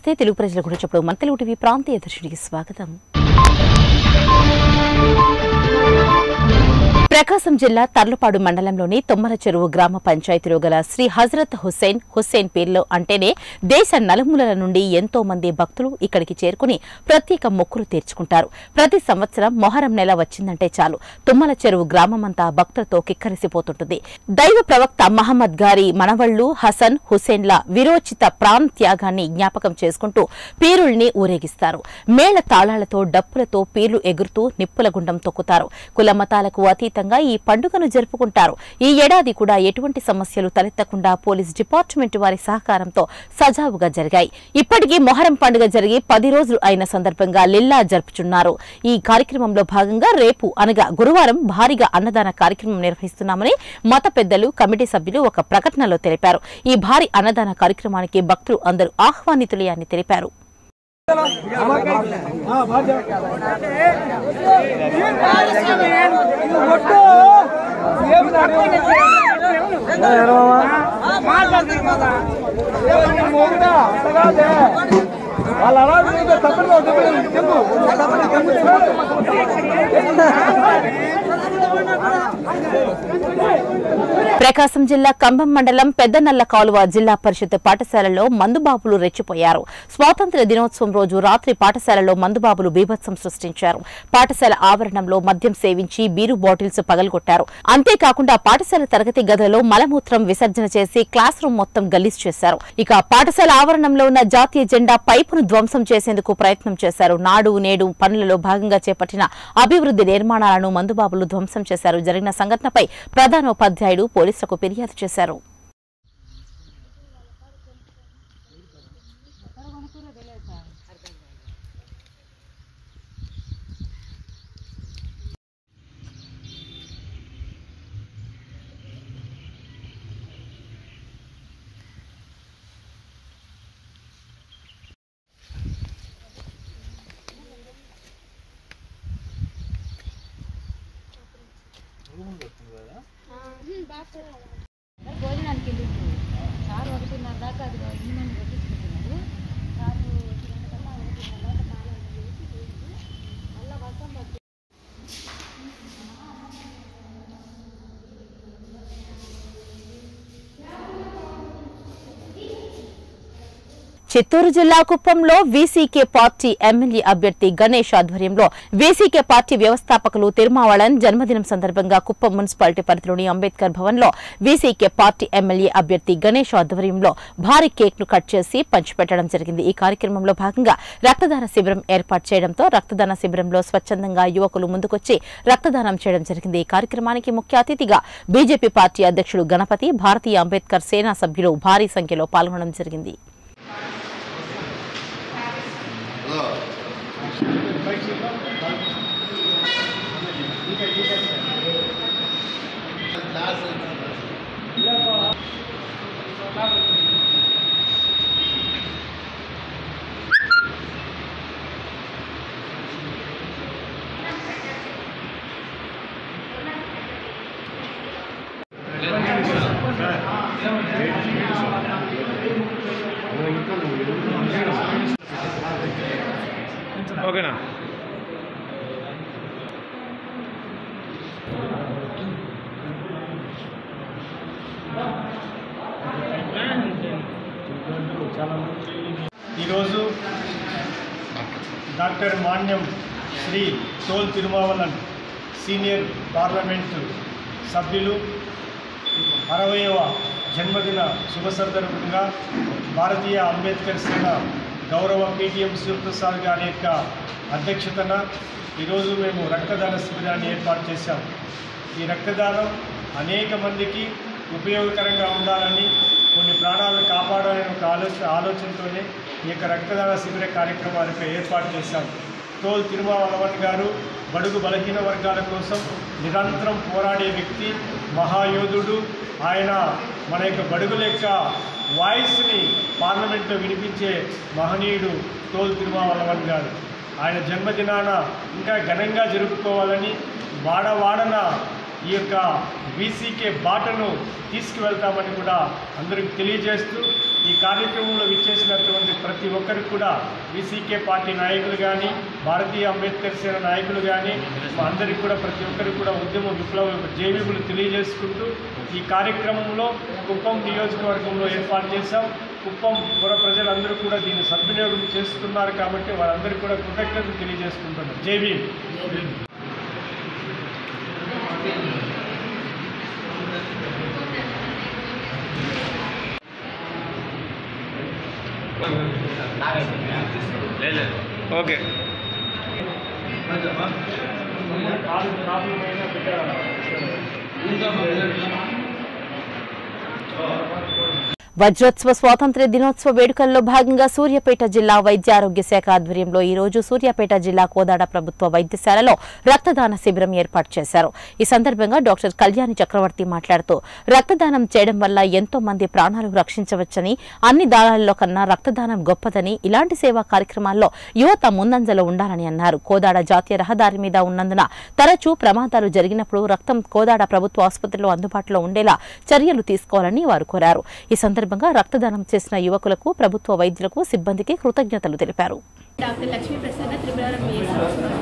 నమస్తే తెలుగు ప్రజల గురించి ఇప్పుడు మన తెలుగు టీవీ ప్రాంతీయ దర్శనికి స్వాగతం ప్రకాశం జిల్లా తర్లపాడు మండలంలోని తొమ్మల చెరువు గ్రామ పంచాయతీలో గల శ్రీ హజరత్ హుస్సేన్ హుస్సేన్ పీర్లో అంటేనే దేశ నలుమూలల నుండి ఎంతో మంది భక్తులు ఇక్కడికి చేరుకుని ప్రత్యేక మొక్కులు తీర్చుకుంటారు ప్రతి సంవత్సరం మొహరం నెల వచ్చిందంటే చాలు తుమ్మల చెరువు గ్రామమంతా భక్తులతో కిక్కరిసిపోతుంటుంది దైవ ప్రవక్త మహమ్మద్ గారి మనవళ్లు హసన్ హుస్సేన్ల విరోచిత ప్రాణ త్యాగాన్ని జ్ఞాపకం చేసుకుంటూ పీరుల్ని ఊరేగిస్తారు మేళ తాళాలతో డప్పులతో పీర్లు ఎగురుతూ నిప్పుల గుండం తొక్కుతారు కుల మతాలకు అతీతంగా ఈ పండుగను జరుపుకుంటారు ఈ ఏడాది కూడా ఎటువంటి సమస్యలు తలెత్తకుండా పోలీస్ డిపార్ట్మెంట్ వారి సహకారంతో సజావుగా జరిగాయి ఇప్పటికీ మొహరం పండుగ జరిగి పది రోజులు అయిన సందర్భంగా లిల్లా జరుపుచున్నారు ఈ కార్యక్రమంలో భాగంగా రేపు అనగా గురువారం భారీగా అన్నదాన కార్యక్రమం నిర్వహిస్తున్నామని మత పెద్దలు కమిటీ సభ్యులు ఒక ప్రకటనలో తెలిపారు ఈ భారీ అన్నదాన కార్యక్రమానికి భక్తులు అందరూ ఆహ్వానితులే అని తెలిపారు వాళ్ళ అలా తప్పదు చెప్పు ప్రకాశం జిల్లా కంభం మండలం పెద్దనల్ల కాలువ జిల్లా పరిషత్ పాఠశాలలో మందుబాబులు రెచ్చిపోయారు స్వాతంత్ర్య దినోత్సవం రోజు రాత్రి పాఠశాలలో మందుబాబులు బీభత్సం సృష్టించారు పాఠశాల ఆవరణంలో మద్యం సేవించి బీరు బాటిల్స్ పగలగొట్టారు అంతేకాకుండా పాఠశాల తరగతి గదిలో మలమూత్రం విసర్జన చేసి క్లాస్ రూమ్ మొత్తం గలీజ్ చేశారు ఇక పాఠశాల ఆవరణంలో ఉన్న జాతీయ జెండా పైపును ధ్వంసం చేసేందుకు ప్రయత్నం చేశారు నాడు నేడు పనులలో భాగంగా చేపట్టిన అభివృద్ధి నిర్మాణాలను మందుబాబులు ధ్వంసం చేశారు జరిగిన సంఘటనపై ప్రధానోపాధ్యాయుడు పోలీసులకు ఫిర్యాదు చేశారు భోజనానికి వెళ్ళిండు సార్ ఒకటిన్నర దాకా అది ఈమెను కొట్టించుకుంటున్నాడు సారు ఒంటి గంట కల్లా ఒకటిన్నర దాకా తాళాలు వేసి పోయింది మళ్ళా వర్షం పట్టి చిత్తూరు జిల్లా కుప్పంలో వీసీకే పార్టీ ఎమ్మెల్యే అభ్యర్థి గణేష్ ఆధ్వర్యంలో వీసీకే పార్టీ వ్యవస్థాపకులు తిరుమావళన్ జన్మదినం సందర్భంగా కుప్పం మున్సిపాలిటీ పరిధిలోని అంబేద్కర్ భవన్ లో వీసీకే పార్టీ ఎమ్మెల్యే అభ్యర్థి గణేష్ ఆధ్వర్యంలో భారీ కేక్ ను కట్ చేసి పంచిపెట్టడం జరిగింది ఈ కార్యక్రమంలో భాగంగా రక్తదాన శిబిరం ఏర్పాటు చేయడంతో రక్తదాన శిబిరంలో స్వచ్ఛందంగా యువకులు ముందుకొచ్చి రక్తదానం చేయడం జరిగింది ఈ కార్యక్రమానికి ముఖ్య అతిథిగా బీజేపీ పార్టీ అధ్యక్షుడు గణపతి భారతీయ అంబేద్కర్ సేనా సభ్యులు భారీ సంఖ్యలో పాల్గొనడం జరిగింది ఓకేనా ఈరోజు doctor Manyam Shri Thol Thirumavalavan senior parliament సభ్యులు అరవయవ జన్మదిన శుభ సందర్భంగా భారతీయ అంబేద్కర్ సేన గౌరవ పేటీఎం శివప్రసాద్ గారి యొక్క అధ్యక్షతన ఈరోజు మేము రక్తదాన శిబిరాన్ని ఏర్పాటు చేశాం ఈ రక్తదానం అనేక మందికి ఉపయోగకరంగా ఉండాలని కొన్ని ప్రాణాలను కాపాడాలని ఒక ఆలోచన ఆలోచనతోనే ఈ యొక్క రక్తదాన శిబిర కార్యక్రమాలకు ఏర్పాటు చేశాం తోల్ తిరుమావలవన్ గారు బడుగు బలహీన వర్గాల కోసం నిరంతరం పోరాడే వ్యక్తి మహాయోధుడు ఆయన మన యొక్క బడుగుల యొక్క వాయిస్ని పార్లమెంట్లో వినిపించే మహనీయుడు తోల్ తిరుమావలవన్ గారు ఆయన జన్మదినాన ఇంకా ఘనంగా జరుపుకోవాలని వాడవాడన ఈ యొక్క వీసీకే బాటను తీసుకువెళ్తామని కూడా అందరికి తెలియజేస్తూ ఈ కార్యక్రమంలో విచ్చేసినటువంటి ప్రతి ఒక్కరికి కూడా వీసీకే పార్టీ నాయకులు కానీ భారతీయ అంబేద్కర్ సేన నాయకులు కానీ మా అందరికి కూడా ప్రతి ఒక్కరికి కూడా ఉద్యమ విప్లవ జేవీములు తెలియజేసుకుంటూ ఈ కార్యక్రమంలో కుప్పం నియోజకవర్గంలో ఏర్పాటు చేశాం కుప్పం పుర ప్రజలందరూ కూడా దీన్ని సద్వినియోగం చేస్తున్నారు కాబట్టి వారందరికీ కూడా కృతజ్ఞతలు తెలియజేసుకుంటున్నాం జేవీ ఓకే వజ్రోత్సవ స్వాతంత్ర్య దినోత్సవ వేడుకల్లో భాగంగా సూర్యాపేట జిల్లా వైద్య ఆరోగ్య శాఖ ఆధ్వర్యంలో ఈ రోజు సూర్యాపేట జిల్లా కోదాడ ప్రభుత్వ వైద్యశాలలో రక్తదాన శిబిరం ఏర్పాటు చేశారు ఈ సందర్భంగా డాక్టర్ కళ్యాణి చక్రవర్తి మాట్లాడుతూ రక్తదానం చేయడం వల్ల ఎంతో మంది ప్రాణాలు రక్షించవచ్చని అన్ని దానాల్లో కన్నా రక్తదానం గొప్పదని ఇలాంటి సేవా కార్యక్రమాల్లో యువత ముందంజలో ఉండాలని అన్నారు కోదాడ జాతీయ రహదారి మీద ఉన్నందున తరచూ ప్రమాదాలు జరిగినప్పుడు రక్తం కోదాడ ప్రభుత్వ ఆసుపత్రిలో అందుబాటులో ఉండేలా చర్యలు తీసుకోవాలని వారు కోరారు ఈ సందర్భంగా రక్తదానం చేసిన యువకులకు ప్రభుత్వ వైద్యులకు సిబ్బందికి కృతజ్ఞతలు తెలిపారు డాక్టర్ లక్ష్మీ ప్రసన్న త్రిపురారం బిఎస్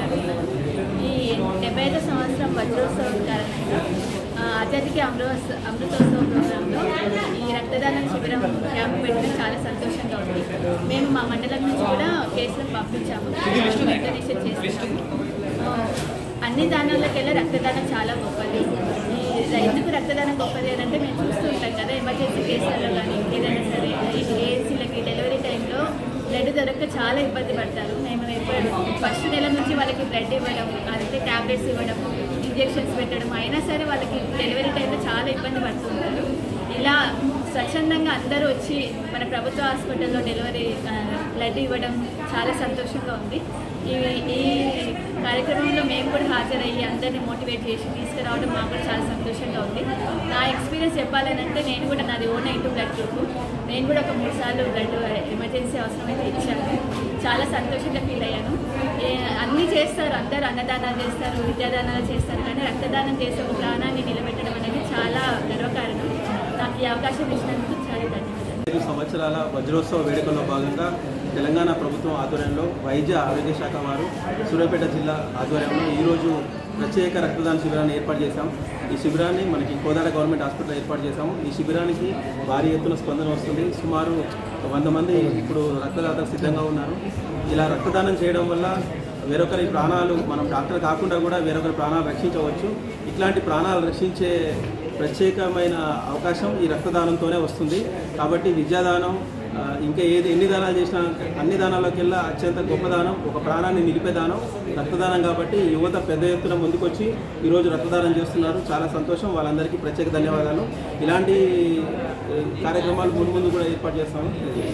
ఈ డెబ్బై ఐదో సంవత్సరం వజ్రోత్సవం కారణంగా ఆ, ఆజాదీకి అమృత అమృతోత్సవ ప్రోగ్రాంలో ఈ రక్తదాన శిబిరం క్యాంప్ పెట్టడం చాలా సంతోషంగా ఉంది మేము మా మండలం నుంచి కూడా కేసులను పంపించాము డొనేషన్ చేస్తున్నాము ఆ, అన్ని దానాలకెల్లా రక్తదానం చాలా గొప్పది ఈ ఎందుకు రక్తదానం గొప్పది అని అంటే మేము చూస్తుంటాం కదా ఎమర్జెన్సీ కేసులలో కానీ ఏదైనా సరే ఏసీలకి డెలివరీ టైంలో బ్లడ్ దొరక్క చాలా ఇబ్బంది పడతారు మేము ఎప్పుడు ఫస్ట్ నెల నుంచి వాళ్ళకి బ్లడ్ ఇవ్వడం అంటే ట్యాబ్లెట్స్ ఇవ్వడం ఇంజెక్షన్స్ పెట్టడం అయినా సరే వాళ్ళకి డెలివరీ టైంలో చాలా ఇబ్బంది పడుతుంటారు ఇలా స్వచ్ఛందంగా అందరూ వచ్చి మన ప్రభుత్వ హాస్పిటల్లో డెలివరీ ఆ, బ్లడ్ ఇవ్వడం చాలా సంతోషంగా ఉంది ఈ ఈ కార్యక్రమంలో మేము కూడా హాజరయ్యి అందరినీ మోటివేట్ చేసి తీసుకురావడం మాకు కూడా చాలా సంతోషంగా ఉంది నా ఎక్స్పీరియన్స్ చెప్పాలని అంటే నేను కూడా నాది ఓ నెగిటివ్ బ్లడ్ గ్రూప్ నేను కూడా ఒక మూడు సార్లు బ్లడ్ ఎమర్జెన్సీ అవసరమైతే ఇచ్చాను చాలా సంతోషంగా ఫీల్ అయ్యాను ఏ- అన్నీ చేస్తారు అందరూ అన్నదానాలు చేస్తారు విద్యాదానాలు చేస్తారు కానీ రక్తదానం చేసే ఒక ప్రాణాన్ని నిలబెట్టడం అనేది చాలా గర్వకారణం నాకు ఈ అవకాశం ఇచ్చినందుకు చాలా ధన్యవాదాలు ఐదు సంవత్సరాల వజ్రోత్సవ వేడుకల్లో భాగంగా తెలంగాణ ప్రభుత్వం ఆధ్వర్యంలో వైద్య ఆరోగ్య శాఖ వారు సూర్యాపేట జిల్లా ఆధ్వర్యంలో ఈరోజు ప్రత్యేక రక్తదాన శిబిరాన్ని ఏర్పాటు చేశాం ఈ శిబిరాన్ని మనకి కోదాడ గవర్నమెంట్ హాస్పిటల్ ఏర్పాటు చేశాము ఈ శిబిరానికి భారీ ఎత్తున స్పందన వస్తుంది సుమారు వంద మంది ఇప్పుడు రక్తదాతలు సిద్ధంగా ఉన్నారు ఇలా రక్తదానం చేయడం వల్ల వేరొకరి ప్రాణాలు మనం డాక్టర్ కాకుండా కూడా వేరొకరి ప్రాణాలు రక్షించవచ్చు ఇట్లాంటి ప్రాణాలు రక్షించే ప్రత్యేకమైన అవకాశం ఈ రక్తదానంతోనే వస్తుంది కాబట్టి విద్యాదానం ఆ, ఇంకా ఏది ఎన్ని దానాలు చేసినా అన్ని దానాలకెల్లా అత్యంత గొప్ప దానం ఒక ప్రాణాన్ని నిలిపే దానం రక్తదానం కాబట్టి యువత పెద్ద ఎత్తున ముందుకొచ్చి ఈరోజు రక్తదానం చేస్తున్నారు చాలా సంతోషం వాళ్ళందరికీ ప్రత్యేక ధన్యవాదాలు ఇలాంటి ఏ, కార్యక్రమాలు ముందు ముందు కూడా ఏర్పాటు చేస్తాము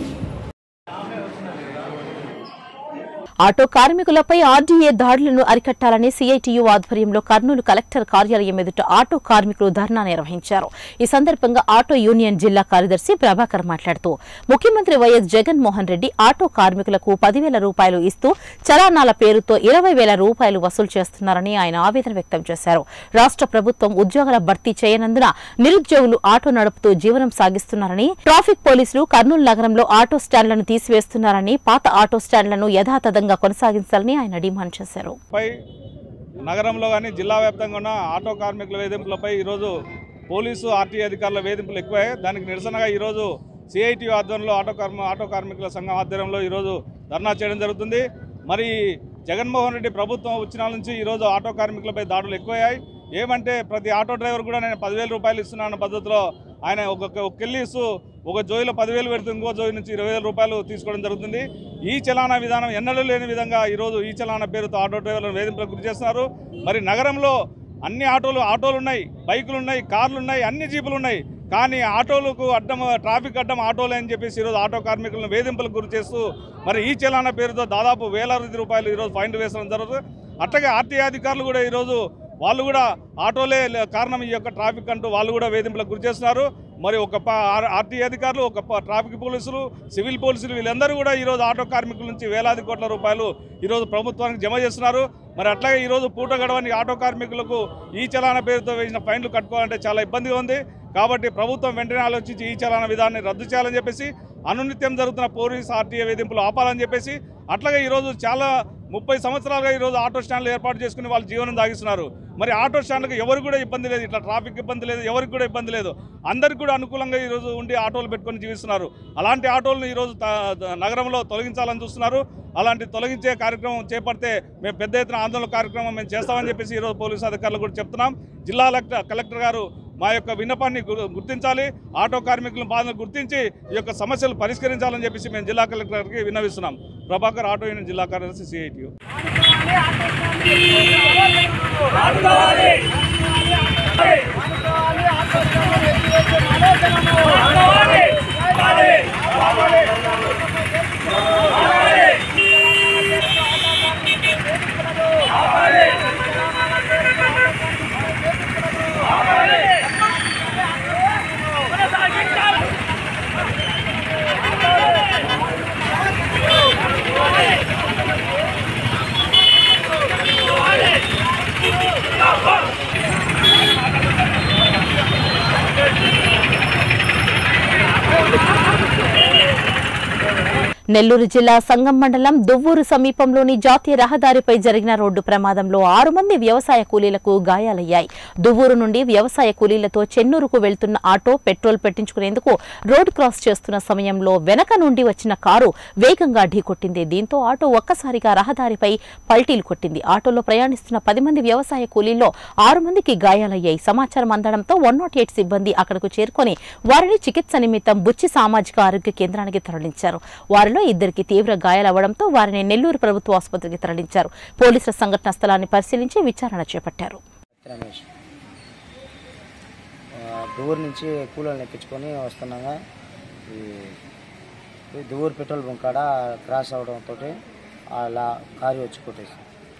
ఆటో కార్మికులపై ఆర్డీఏ దాడులను అరికట్టాలని సీఐటియు ఆధ్వర్యంలో కర్నూలు కలెక్టర్ కార్యాలయం ఎదుట ఆటో కార్మికులు ధర్నా నిర్వహించారు ఈ సందర్భంగా ఆటో యూనియన్ జిల్లా కార్యదర్శి ప్రభాకర్ మాట్లాడుతూ ముఖ్యమంత్రి వైఎస్ జగన్మోహన్ రెడ్డి ఆటో కార్మికులకు పదివేల రూపాయలు ఇస్తూ చలానాల పేరుతో ఇరవై వేల రూపాయలు వసూలు చేస్తున్నారని ఆయన ఆవేదన వ్యక్తం చేశారు రాష్ట్ర ప్రభుత్వం ఉద్యోగాల భర్తీ చేయనందున నిరుద్యోగులు ఆటో నడుపుతూ జీవనం సాగిస్తున్నారని ట్రాఫిక్ పోలీసులు కర్నూలు నగరంలో ఆటో స్టాండ్లను తీసివేస్తున్నారని పాత ఆటో స్టాండ్లను యథాతథంగా కొనసాగించాలని ఆయన డిమాండ్ చేశారు పై నగరంలో కానీ జిల్లా వ్యాప్తంగా ఉన్న ఆటో కార్మికుల వేధింపులపై ఈరోజు పోలీసు ఆర్టీ అధికారుల వేధింపులు ఎక్కువయ్యాయి దానికి నిరసనగా ఈరోజు సిఐటి ఆధ్వర్యంలో ఆటో కార్మ ఆటో కార్మికుల సంఘం ఆధ్వర్యంలో ఈరోజు ధర్నా చేయడం జరుగుతుంది మరి జగన్మోహన్ రెడ్డి ప్రభుత్వం వచ్చిన నుంచి ఈరోజు ఆటో కార్మికులపై దాడులు ఎక్కువయ్యాయి ఏమంటే ప్రతి ఆటో డ్రైవర్ కూడా నేను పదివేల రూపాయలు ఇస్తున్నాను పద్ధతిలో ఆయన ఒక్కొక్క ఒక కెళ్ళి ఇస్తూ ఒక జోయిలో పదివేలు పెడుతూ ఇంకో జోయి నుంచి ఇరవై వేల రూపాయలు తీసుకోవడం జరుగుతుంది ఈ చలానా విధానం ఎన్నడూ లేని విధంగా ఈరోజు ఈ చలానా పేరుతో ఆటో డ్రైవర్లను వేధింపులకు గురి చేస్తున్నారు మరి నగరంలో అన్ని ఆటోలు ఆటోలు ఉన్నాయి బైకులు ఉన్నాయి కార్లు ఉన్నాయి అన్ని జీపులు ఉన్నాయి కానీ ఆటోలకు అడ్డం ట్రాఫిక్ అడ్డం ఆటోలు అని చెప్పేసి ఈరోజు ఆటో కార్మికులను వేధింపులకు గురి చేస్తూ మరి ఈ చలానా పేరుతో దాదాపు వేలాది రూపాయలు ఈరోజు ఫైన్ వేసడం జరుగుతుంది అట్లాగే ఆర్టీఐ అధికారులు కూడా ఈరోజు వాళ్ళు కూడా ఆటోలే లే- కారణం ఈ యొక్క ట్రాఫిక్ అంటూ వాళ్ళు కూడా వేధింపులకు గురి చేస్తున్నారు మరి ఒక ఆర్టీ అధికారులు ఒక ప- ట్రాఫిక్ పోలీసులు సివిల్ పోలీసులు వీళ్ళందరూ కూడా ఈరోజు ఆటో కార్మికుల నుంచి వేలాది కోట్ల రూపాయలు ఈరోజు ప్రభుత్వానికి జమ చేస్తున్నారు మరి అట్లాగే ఈరోజు పూట గడవని ఆటో కార్మికులకు ఈ చలాన పేరుతో వేసిన ఫైన్లు కట్టుకోవాలంటే చాలా ఇబ్బందిగా ఉంది కాబట్టి ప్రభుత్వం వెంటనే ఆలోచించి ఈ చలాన విధానాన్ని రద్దు చేయాలని చెప్పేసి అనునిత్యం జరుగుతున్న పోలీస్ ఆర్టీఏ వేధింపులు ఆపాలని చెప్పేసి అట్లాగే ఈరోజు చాలా ముప్పై సంవత్సరాలుగా ఈరోజు ఆటో స్టాండ్లు ఏర్పాటు చేసుకుని వాళ్ళు జీవనం సాగిస్తున్నారు మరి ఆటో స్టాండ్లకు ఎవరికి కూడా ఇబ్బంది లేదు ఇట్లా ట్రాఫిక్ ఇబ్బంది లేదు ఎవరికి కూడా ఇబ్బంది లేదు అందరికి కూడా అనుకూలంగా ఈరోజు ఉండి ఆటోలు పెట్టుకొని జీవిస్తున్నారు అలాంటి ఆటోలను ఈరోజు త- త- నగరంలో తొలగించాలని చూస్తున్నారు అలాంటి తొలగించే కార్యక్రమం చేపడితే మేము పెద్ద ఎత్తున ఆందోళన కార్యక్రమం మేము చేస్తామని చెప్పేసి ఈరోజు పోలీసు అధికారులు కూడా చెప్తున్నాం జిల్లా కలెక్టర్ కలెక్టర్ గారు మా యొక్క విన్నపాన్ని గు- గుర్తించాలి ఆటో కార్మికుల బాధను గుర్తించి ఈ యొక్క సమస్యలు పరిష్కరించాలని చెప్పేసి మేము జిల్లా కలెక్టర్ గారికి విన్నవిస్తున్నాం ప్రభాకర్ ఆటో యూనియన్ జిల్లా కార్యదర్శి సిఐటియు నెల్లూరు జిల్లా సంగం మండలం దువ్వూరు సమీపంలోని జాతీయ రహదారిపై జరిగిన రోడ్డు ప్రమాదంలో ఆరు మంది వ్యవసాయ కూలీలకు గాయాలయ్యాయి దువ్వూరు నుండి వ్యవసాయ కూలీలతో చెన్నూరుకు వెళ్తున్న ఆటో పెట్రోల్ పెట్టించుకునేందుకు రోడ్ క్రాస్ చేస్తున్న సమయంలో వెనక నుండి వచ్చిన కారు వేగంగా ఢీకొట్టింది దీంతో ఆటో ఒక్కసారిగా రహదారిపై పల్టీలు కొట్టింది ఆటోలో ప్రయాణిస్తున్న పది మంది వ్యవసాయ కూలీల్లో ఆరు మందికి గాయాలయ్యాయి సమాచారం అందడంతో వన్ నాట్ ఎయిట్ సిబ్బంది అక్కడకు చేరుకొని వారిని చికిత్స నిమిత్తం బుచ్చి సామాజిక ఆరోగ్య కేంద్రానికి తరలించారు వారిలో ఇద్దరికి తీవ్ర గాయాలవ్వడంతో వారిని నెల్లూరు ప్రభుత్వ ఆసుపత్రికి తరలించారు పోలీసుల సంఘటన స్థలాన్ని పరిశీలించి విచారణ చేపట్టారు రమేష్ ఆ, దువ్వూరు నుంచి కూలీలను ఎక్కించుకొని వస్తున్నాగా ఈ ఈ దువ్వూరు పెట్రోల్ బంక్ కాడ క్రాస్ అవడంతో అలా కారు వచ్చి కొట్టేసి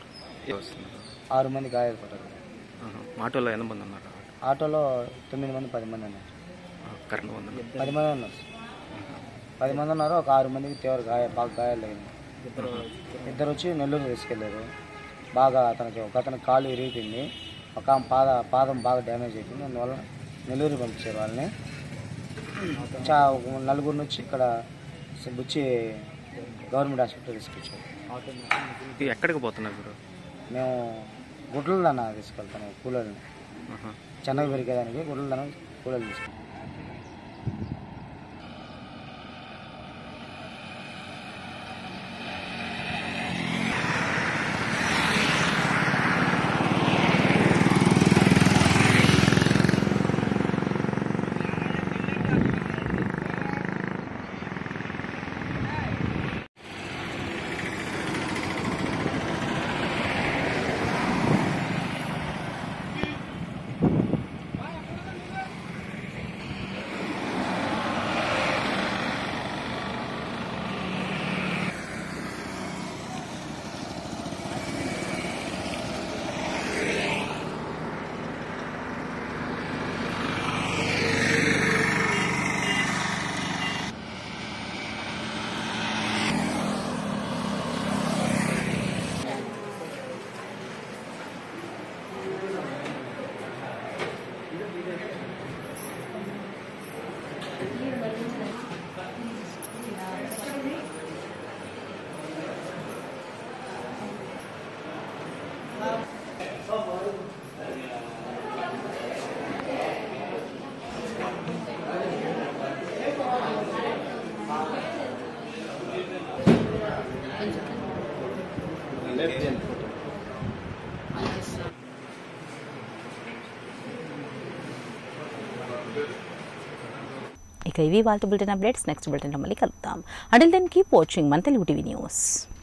ఆరు మంది గాయాలు పడ్డారు ఆటోలో ఎంతమంది ఉన్నారు ఆటోలో తొమ్మిది మంది పది మంది ఉన్నారు కరెంట్ ఉంది పది మంది ఉన్నారు పది మంది ఉన్నారు ఒక ఆరు మందికి తీవ్ర గాయ బాగా గాయాలు తగినాయి ఇద్దరు వచ్చి నెల్లూరు తీసుకెళ్ళారు బాగా అతనికి ఒక అతనికి కాలు ఇరిగిపోయింది ఒక ఆమె పాద పాదం బాగా డ్యామేజ్ అయిపోయింది అందువల్ల నెల్లూరు పంపించారు వాళ్ళని చా ఒక నలుగురు నుంచి ఇక్కడ బుచ్చి గవర్నమెంట్ హాస్పిటల్ తీసుకొచ్చారు ఇది ఎక్కడికి పోతున్నారు మీరు మేము గుడ్ల దాన తీసుకెళ్తాము కూలీలని ఆహా. చెన్నై పెరిగేదానికి గుడ్ల దాన కూలీలు తీసుకెళ్తాం ఇక ఇవి వాళ్ళ బులెటిన్ అప్డేట్స్ నెక్స్ట్ బులెటిన్లో మళ్ళీ కలుద్దాం అంటిల్ దెన్ కీప్ వాచింగ్ మన తెలుగు టీవీ న్యూస్